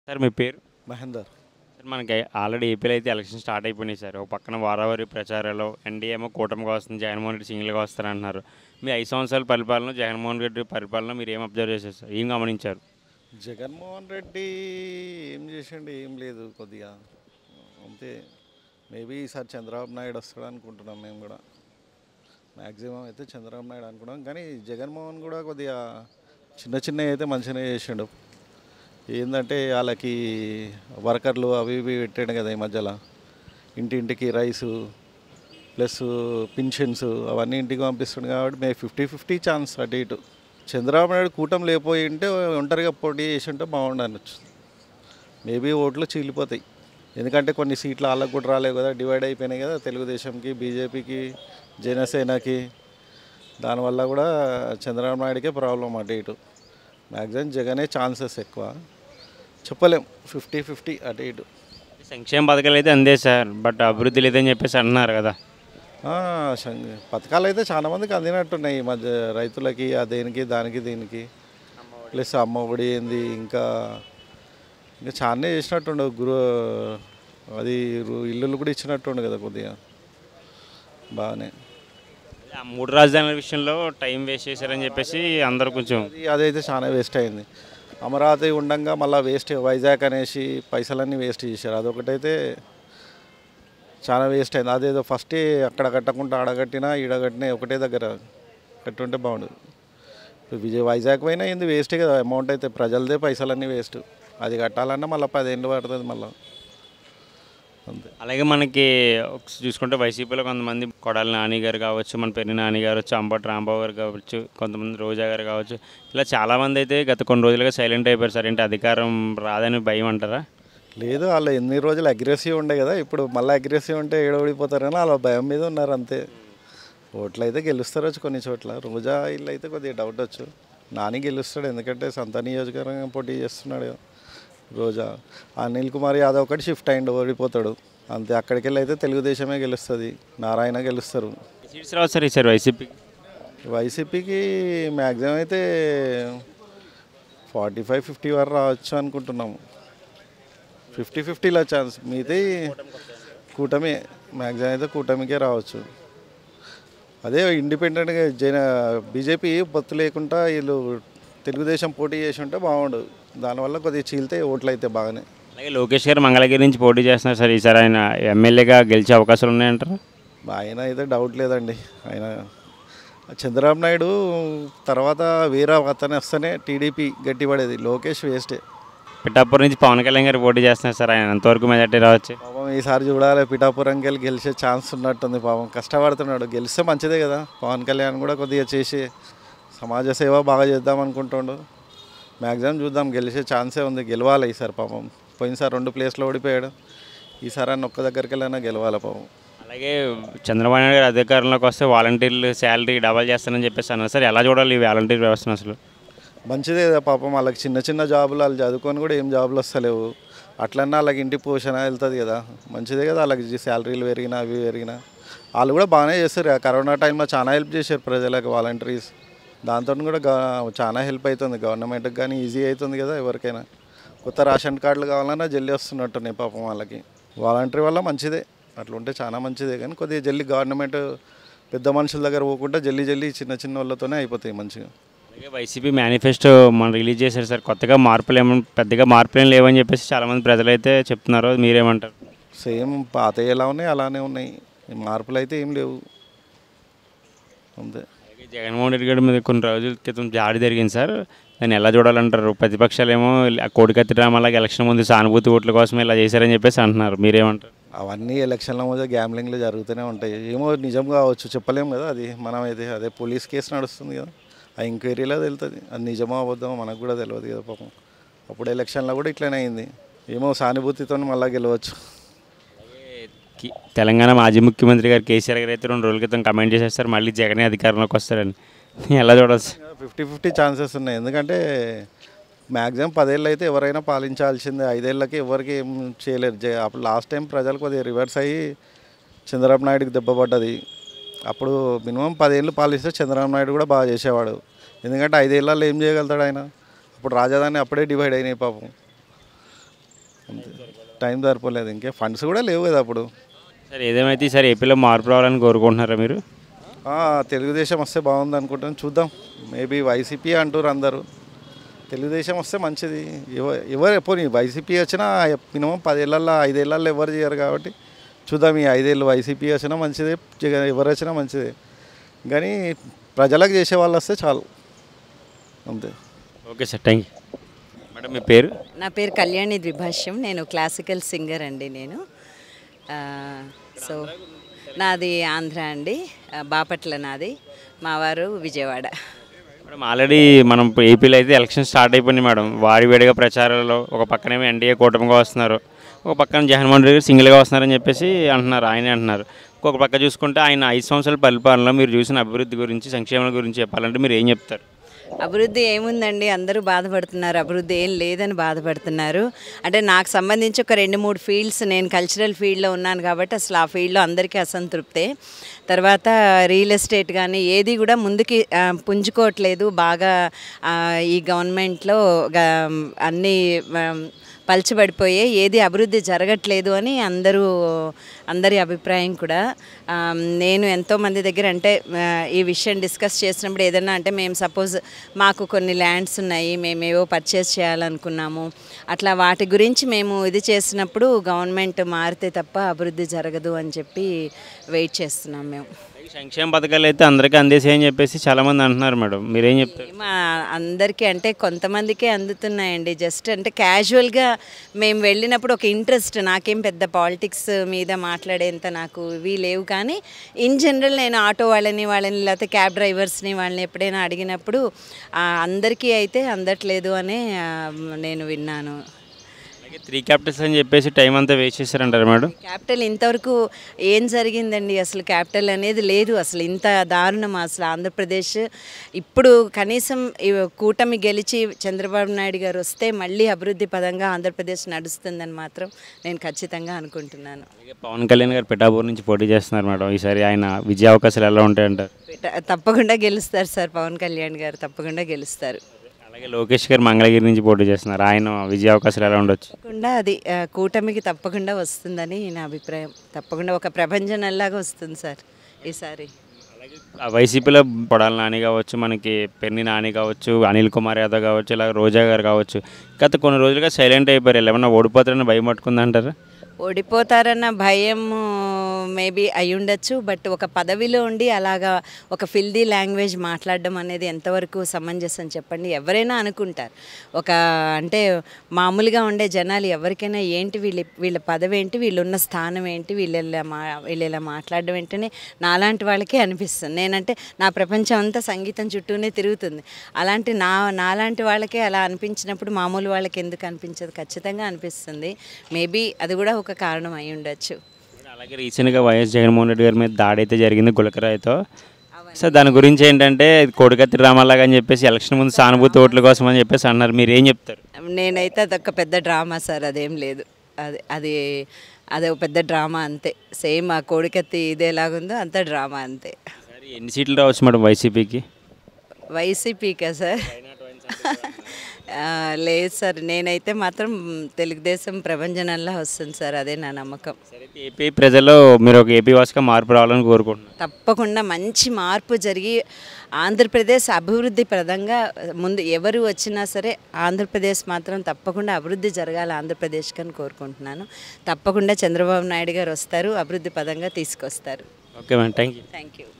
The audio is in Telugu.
సార్ మీ పేరు మహేందర్ సార్ మనకి ఆల్రెడీ ఏపీలో అయితే ఎలక్షన్ స్టార్ట్ అయిపోయినాయి సార్ ఒక పక్కన వారావారి ప్రచారాలు ఎన్డీఏ ఏమో కూటమిగా వస్తుంది జగన్మోహన్ రెడ్డి సింగిల్గా వస్తారంటున్నారు మీ ఐదు సంవత్సరాల పరిపాలన జగన్మోహన్ రెడ్డి పరిపాలన మీరు ఏం అబ్జర్వ్ చేశారు సార్ ఏం గమనించారు జగన్మోహన్ రెడ్డి ఏం చేసిండు ఏం లేదు కొద్దిగా అంతే మేబీ ఈసారి చంద్రబాబు నాయుడు వస్తాడు అనుకుంటున్నాం మేము కూడా మ్యాక్సిమం అయితే చంద్రబాబు నాయుడు అనుకున్నాం కానీ జగన్మోహన్ కూడా కొద్దిగా చిన్న చిన్న అయితే మంచిగానే చేసిండు ఏంటంటే వాళ్ళకి వర్కర్లు అవి ఇవి పెట్టాడు కదా ఈ మధ్యలో ఇంటింటికి రైసు ప్లస్ పింఛన్స్ అవన్నీ ఇంటికి పంపిస్తుండు కాబట్టి మే ఫిఫ్టీ ఫిఫ్టీ ఛాన్స్ అటు ఇటు చంద్రబాబు నాయుడు కూటమి లేకపోయి ఉంటే ఒంటరిగా పోటీ చేసి ఉంటే బాగుండనొచ్చు మేబీ ఓట్లు చీలిపోతాయి ఎందుకంటే కొన్ని సీట్లు వాళ్ళకు కూడా రాలేవు కదా డివైడ్ అయిపోయినాయి కదా తెలుగుదేశంకి బీజేపీకి జనసేనకి దానివల్ల కూడా చంద్రబాబు నాయుడుకే ప్రాబ్లం అటు ఇటు మ్యాక్సిమం జగనే ఛాన్సెస్ ఎక్కువ చెప్పలేం ఫిఫ్టీ ఫిఫ్టీ అటు ఇటు సంక్షేమ పథకాలు అయితే అందే సార్ బట్ అభివృద్ధి లేదని చెప్పేసి అంటున్నారు కదా ఆ, సం- పథకాలు అయితే చాలా మందికి అందినట్టున్నాయి ఈ మధ్య రైతులకి ఆ దేనికి దానికి దీనికి ప్లస్ అమ్మ ఒడి ఏంది ఇంకా ఇంకా చాలానే చేసినట్టుండు గురు అది రు- ఇల్లులు కూడా ఇచ్చినట్టుండు కదా కొద్దిగా బాగానే ఆ మూడు రాజధానుల విషయంలో టైం వేస్ట్ చేశారని చెప్పేసి అందరూ కొంచెం అది అదైతే చాలా వేస్ట్ అయింది అమరావతి ఉండంగా మళ్ళీ వేస్ట్ వైజాగ్ అనేసి పైసలన్నీ వేస్ట్ చేశారు అదొకటైతే చాలా వేస్ట్ అయింది అదేదో ఫస్ట్ అక్కడ కట్టకుండా ఆడ కట్టినా ఈడ కట్టినా ఒకటే దగ్గర కట్టుంటే బాగుండదు ఇప్పుడు విజయ్ వైజాగ్ పోయినా ఏంది వేస్టే కదా అమౌంట్ అయితే ప్రజలదే పైసలన్నీ వేస్ట్ అది కట్టాలన్నా మళ్ళీ పదేళ్ళు పడుతుంది మళ్ళీ అంతే అలాగే మనకి ఒక చూసుకుంటే వైసీపీలో కొంతమంది కొడాలి నాని గారు కావచ్చు మన పెరిగి నాని గారు వచ్చి అంబటి రాంబాబు గారు కావచ్చు కొంతమంది రోజా గారు కావచ్చు ఇలా చాలామంది అయితే గత కొన్ని రోజులుగా సైలెంట్ అయిపోయారు సార్ ఏంటి అధికారం రాదని భయం అంటారా లేదు వాళ్ళు ఎన్ని రోజులు అగ్రెసివ్ ఉండే కదా ఇప్పుడు మళ్ళీ అగ్రెసివ్ ఉంటే ఏడవడిపోతారని వాళ్ళ భయం మీద ఉన్నారు అంతే ఓట్లు అయితే గెలుస్తారు వచ్చు కొన్ని చోట్ల రోజా ఇల్లు అయితే కొద్దిగా డౌట్ వచ్చు నాని గెలుస్తాడు ఎందుకంటే సొంత నియోజకవర్గం పోటీ చేస్తున్నాడు కదా రోజా అనిల్ కుమార్ యాదవ్ ఒకటి షిఫ్ట్ అయ్యిండు ఓడిపోతాడు అంతే అక్కడికి వెళ్ళి అయితే తెలుగుదేశమే గెలుస్తుంది నారాయణ గెలుస్తారు సీట్స్ రావు సార్ ఈసారి వైసీపీకి వైసీపీకి మ్యాక్సిమం అయితే ఫార్టీ ఫైవ్ ఫిఫ్టీ వరకు రావచ్చు అనుకుంటున్నాము ఫిఫ్టీ ఫిఫ్టీలో ఛాన్స్ మీది కూటమి మ్యాక్సిమం అయితే కూటమికే రావచ్చు అదే ఇండిపెండెంట్గా జన బీజేపీ పొత్తు లేకుండా వీళ్ళు తెలుగుదేశం పోటీ చేసి ఉంటే బాగుండు దానివల్ల కొద్దిగా చీలితే ఓట్లు అయితే బాగానే అలాగే లోకేష్ గారు మంగళగిరి నుంచి పోటీ చేస్తున్నారు సార్ ఈసారి ఆయన ఎమ్మెల్యేగా గెలిచే అవకాశాలు ఉన్నాయంటారు ఆయన అయితే డౌట్ లేదండి ఆయన చంద్రబాబు నాయుడు తర్వాత వేరే అతను వస్తేనే టీడీపీ గట్టిపడేది లోకేష్ వేస్టే పిఠాపూర్ నుంచి పవన్ కళ్యాణ్ గారు పోటీ చేస్తున్నారు సార్ ఆయన ఎంతవరకు మెజార్టీ రావచ్చు పాపం ఈసారి చూడాలి పిఠాపురంకి వెళ్ళి గెలిచే ఛాన్స్ ఉన్నట్టుంది పాపం కష్టపడుతున్నాడు గెలిస్తే మంచిదే కదా పవన్ కళ్యాణ్ కూడా కొద్దిగా చేసి సమాజ సేవ బాగా చేద్దాం అనుకుంటుండు మ్యాక్సిమం చూద్దాం గెలిచే ఛాన్సే ఉంది గెలవాలి ఈసారి పాపం పోయినసారి రెండు ప్లేస్లో ఓడిపోయాడు ఈసారి అన్న ఒక్క దగ్గరికి వెళ్ళైనా గెలవాలి పాపం అలాగే చంద్రబాబు నాయుడు గారు అధికారంలోకి వస్తే వాలంటీర్లు శాలరీ డబల్ చేస్తానని చెప్పేసి అన్నారు సార్ ఎలా చూడాలి ఈ వాలంటీర్ వ్యవస్థను అసలు మంచిదే కదా పాపం వాళ్ళకి చిన్న చిన్న జాబులు వాళ్ళు చదువుకొని కూడా ఏం జాబులు వస్తలేవు అట్లన్నా వాళ్ళకి ఇంటి పోషణ వెళ్తుంది కదా మంచిదే కదా వాళ్ళకి శాలరీలు పెరిగినా అవి పెరిగినా వాళ్ళు కూడా బాగానే చేస్తారు కదా. కరోనా టైంలో చాలా హెల్ప్ చేశారు ప్రజలకు వాలంటీర్స్ దాంతో కూడా గా- చాలా హెల్ప్ అవుతుంది గవర్నమెంట్కి కానీ ఈజీ అవుతుంది కదా ఎవరికైనా కొత్త రేషన్ కార్డులు కావాలన్నా జల్దీ వస్తున్నట్టున్నాయి పాపం వాళ్ళకి వాలంటీర్ వల్ల మంచిదే అట్లా ఉంటే చాలా మంచిదే కానీ కొద్దిగా జల్దీ గవర్నమెంట్ పెద్ద మనుషుల దగ్గర పోకుండా జల్దీ జల్దీ చిన్న చిన్న వాళ్ళతోనే అయిపోతాయి మంచిగా అలాగే వైసీపీ మేనిఫెస్టో మనం రిలీజ్ చేశారు సార్ కొత్తగా మార్పులు ఏమో పెద్దగా మార్పులు ఏం లేవని చెప్పేసి చాలామంది ప్రజలైతే చెప్తున్నారు మీరేమంటారు సేమ్ పాత ఎలా ఉన్నాయి అలానే ఉన్నాయి మార్పులు అయితే ఏం లేవు అంతే అలాగే జగన్మోహన్ రెడ్డి గారి మీద కొన్ని రోజుల క్రితం జాడి జరిగింది సార్ దాన్ని ఎలా చూడాలంటారు ప్రతిపక్షాలు ఏమో ఆ కోడికత్తి డ్రామాలాగా ఎలక్షన్ ముందు సానుభూతి ఓట్ల కోసం ఇలా చేశారని చెప్పేసి అంటున్నారు మీరేమంటారు అవన్నీ ఎలక్షన్ల మధ్య గ్యాంబ్లింగ్లు జరుగుతూనే ఉంటాయి ఏమో నిజం కావచ్చు చెప్పలేము కదా అది మనం అయితే అదే పోలీస్ కేసు నడుస్తుంది కదా ఆ ఎంక్వైరీలో తెలుస్తుంది అది నిజమో అబద్ధమో మనకు కూడా తెలియదు కదా పాపం అప్పుడు ఎలక్షన్లో కూడా ఇట్లనే అయింది ఏమో సానుభూతితో మళ్ళీ గెలవచ్చు అలాగే కి- తెలంగాణ మాజీ ముఖ్యమంత్రి గారు కేసీఆర్ గారు అయితే రెండు రోజుల క్రితం కమెంట్ చేశారు సార్ మళ్ళీ జగనే అధికారంలోకి వస్తారని ఎలా చూడవచ్చు ఫిఫ్టీ ఫిఫ్టీ ఛాన్సెస్ ఉన్నాయి ఎందుకంటే మ్యాక్సిమం పదేళ్ళు అయితే ఎవరైనా పాలించాల్సిందే ఐదేళ్ళకి ఎవరికి ఏం చేయలేరు జే- అప్పుడు లాస్ట్ టైం ప్రజలు కొద్దిగా రివర్స్ అయ్యి చంద్రబాబు నాయుడుకి దెబ్బ పడ్డది అప్పుడు మినిమం పదేళ్ళు పాలిస్తే చంద్రబాబు నాయుడు కూడా బాగా చేసేవాడు ఎందుకంటే ఐదేళ్లలో ఏం చేయగలుగుతాడు ఆయన అప్పుడు రాజధాని అప్పుడే డివైడ్ అయినాయి పాపం అంతే టైం సరిపోలేదు ఇంకే ఫండ్స్ కూడా లేవు కదా అప్పుడు సరే ఏదేమైతే ఈసారి ఏపీలో మార్పు రావాలని కోరుకుంటున్నారా మీరు ఆ, తెలుగుదేశం వస్తే బాగుంది అనుకుంటాను చూద్దాం మేబీ వైసీపీ అంటారు అందరూ తెలుగుదేశం వస్తే మంచిది ఎవ- ఎవరు పోనీ వైసీపీ వచ్చినా మినిమం పదేళ్ళల్లో ఐదేళ్ళల్లో ఎవరు చేయరు కాబట్టి చూద్దాం ఈ ఐదేళ్ళు వైసీపీ వచ్చినా మంచిదే జగన్ ఎవరు వచ్చినా మంచిదే కానీ ప్రజలకు చేసే వాళ్ళు వస్తే చాలు అంతే okay sir thank you madam మీ పేరు నా పేరు కళ్యాణి ద్విభాష్యం నేను క్లాసికల్ సింగర్ అండి నేను ఆ, సో నాది ఆంధ్ర అండి ఆ, బాపట్ల నాది మా వారు విజయవాడ మేడం ఆల్రెడీ మనం ఇప్పుడు ఏపీలో అయితే ఎలక్షన్ స్టార్ట్ అయిపోయింది మేడం వారి వేడిగా ప్రచారాల్లో ఒక పక్కనేమో ఎన్డీఏ కూటమిగా వస్తున్నారు ఒక పక్కన జగన్మోహన్ రెడ్డి గారు సింగిల్గా వస్తున్నారని చెప్పేసి అంటున్నారు ఆయనే అంటున్నారు ఇంకొక పక్క చూసుకుంటే ఆయన ఐదు సంవత్సరాల పరిపాలనలో మీరు చూసిన అభివృద్ధి గురించి సంక్షేమం గురించి చెప్పాలంటే మీరు ఏం చెప్తారు అభివృద్ధి ఏముందండి అందరూ బాధపడుతున్నారు అభివృద్ధి ఏం లేదని బాధపడుతున్నారు అంటే నాకు సంబంధించి ఒక రెండు మూడు ఫీల్డ్స్ నేను కల్చరల్ ఫీల్డ్లో ఉన్నాను కాబట్టి అసలు ఆ ఫీల్డ్లో అందరికీ అసంతృప్తే తర్వాత రియల్ ఎస్టేట్ కానీ ఏది కూడా ముందుకి ఆ, పుంజుకోవట్లేదు బాగా ఆ, ఈ గవర్నమెంట్లో గా- అన్నీ ఆ, పలచబడిపోయే ఏది అభివృద్ధి జరగట్లేదు అని అందరూ అందరి అభిప్రాయం కూడా ఆ, నేను ఎంతోమంది దగ్గర అంటే ఆ, ఈ విషయం డిస్కస్ చేసినప్పుడు ఏదైనా అంటే మేము సపోజ్ మాకు కొన్ని ల్యాండ్స్ ఉన్నాయి మేము ఏవో పర్చేస్ చేయాలనుకున్నాము అట్లా వాటి గురించి మేము ఇది చేసినప్పుడు గవర్నమెంట్ మారితే తప్ప అభివృద్ధి జరగదు అని చెప్పి వెయిట్ చేస్తున్నాం మేము సంక్షేమ పథకాలు అయితే అందరికీ అందేసాయని చెప్పేసి చాలామంది అంటున్నారు మేడం మీరేం చెప్తారు మా అందరికీ అంటే కొంతమందికే అందుతున్నాయండి జస్ట్ అంటే క్యాజువల్గా మేము వెళ్ళినప్పుడు ఒక ఇంట్రెస్ట్ నాకేం పెద్ద పాలిటిక్స్ మీద మాట్లాడేంత నాకు ఇవి లేవు కానీ ఇన్ జనరల్ నేను ఆటో వాళ్ళని వాళ్ళని లేకపోతే క్యాబ్ డ్రైవర్స్ని వాళ్ళని ఎప్పుడైనా అడిగినప్పుడు ఆ, అందరికీ అయితే అందట్లేదు అనే ఆ, నేను విన్నాను అలాగే త్రీ క్యాపిటల్స్ అని చెప్పేసి టైం అంతా వేస్ట్ చేశారంటారు మేడం క్యాపిటల్ ఇంతవరకు ఏం జరిగిందండి అసలు క్యాపిటల్ అనేది లేదు అసలు ఇంత దారుణం అసలు ఆంధ్రప్రదేశ్ ఇప్పుడు కనీసం ఈ కూటమి గెలిచి చంద్రబాబు నాయుడు గారు వస్తే మళ్ళీ అభివృద్ధి పదంగా ఆంధ్రప్రదేశ్ నడుస్తుందని మాత్రం నేను ఖచ్చితంగా అనుకుంటున్నాను అలాగే పవన్ కళ్యాణ్ గారు పిఠాపూర్ నుంచి పోటీ చేస్తున్నారు మేడం ఈసారి ఆయన విజయ అవకాశాలు ఎలా ఉంటాయంటారు త- తప్పకుండా గెలుస్తారు సార్ పవన్ కళ్యాణ్ గారు తప్పకుండా గెలుస్తారు అలాగే లోకేష్ గారు మంగళగిరి నుంచి పోటీ చేస్తున్నారు ఆయన విజయ అవకాశాలు ఎలా ఉండొచ్చు తప్పకుండా అది ఆ, కూటమికి తప్పకుండా వస్తుందని నా అభిప్రాయం తప్పకుండా ఒక ప్రభంజనంలాగా వస్తుంది సార్ ఈసారి ఆ వైసీపీలో పొడాల నాని కావచ్చు మనకి పెన్ని నాని కావచ్చు అనిల్ కుమార్ యాదవ్ కావచ్చు ఇలా రోజా గారు కావచ్చు గత కొన్ని రోజులుగా సైలెంట్ అయిపోయారు వీళ్ళు ఏమన్నా ఓడిపోతారని భయం పట్టుకుందంటారా ఓడిపోతారన్న భయం మేబీ అయి ఉండొచ్చు బట్ ఒక పదవిలో ఉండి అలాగా ఒక ఫిల్దీ లాంగ్వేజ్ మాట్లాడడం అనేది ఎంతవరకు సమంజసం చెప్పండి ఎవరైనా అనుకుంటారు ఒక అంటే మామూలుగా ఉండే జనాలు ఎవరికైనా ఏంటి వీళ్ళ వీళ్ళ పదవి ఏంటి వీళ్ళు ఉన్న స్థానం ఏంటి వీళ్ళు ఇలా మా వీళ్ళు ఇలా మాట్లాడడం ఏంటని నాలాంటి వాళ్ళకే అనిపిస్తుంది నేనంటే నా ప్రపంచం అంతా సంగీతం చుట్టూనే తిరుగుతుంది అలాంటి నా నాలాంటి వాళ్ళకే అలా అనిపించినప్పుడు మామూలు వాళ్ళకి ఎందుకు అనిపించదు ఖచ్చితంగా అనిపిస్తుంది మేబీ అది కూడా ఒక కారణం అయి ఉండొచ్చు అలాగే రీసెంట్గా వైఎస్ జగన్మోహన్ రెడ్డి గారి మీద దాడి అయితే జరిగింది గులకరాయితో సో దాని గురించి ఏంటంటే ఇది కోడికత్తి డ్రామాలాగా అని చెప్పేసి ఎలక్షన్ ముందు సానుభూతి ఓట్ల కోసం అని చెప్పేసి అన్నారు మీరు ఏం చెప్తారు నేనైతే అదొక పెద్ద డ్రామా సార్ అదేం లేదు అది అది అది ఒక పెద్ద డ్రామా అంతే సేమ్ ఆ కోడికత్తి ఇది ఎలాగుందో అంత డ్రామా అంతే సరే ఎన్ని సీట్లు రావచ్చు మేడం వైసీపీకి వైసీపీకా సార్ ఆ, లేదు సార్ నేనైతే మాత్రం తెలుగుదేశం ప్రభంజనంలా వస్తుంది సార్ అదే నా నమ్మకం సరే అయితే ఏపీ ప్రజల్లో మీరు ఒక ఏపీ వాసుగా మార్పు రావాలని కోరుకుంటున్నారు తప్పకుండా మంచి మార్పు జరిగి ఆంధ్రప్రదేశ్ అభివృద్ధి ప్రదంగా ముందు ఎవరు వచ్చినా సరే ఆంధ్రప్రదేశ్ మాత్రం తప్పకుండా అభివృద్ధి జరగాలి ఆంధ్రప్రదేశ్కి అని కోరుకుంటున్నాను తప్పకుండా చంద్రబాబు నాయుడు గారు వస్తారు అభివృద్ధి పదంగా తీసుకొస్తారు okay madam thank you thank you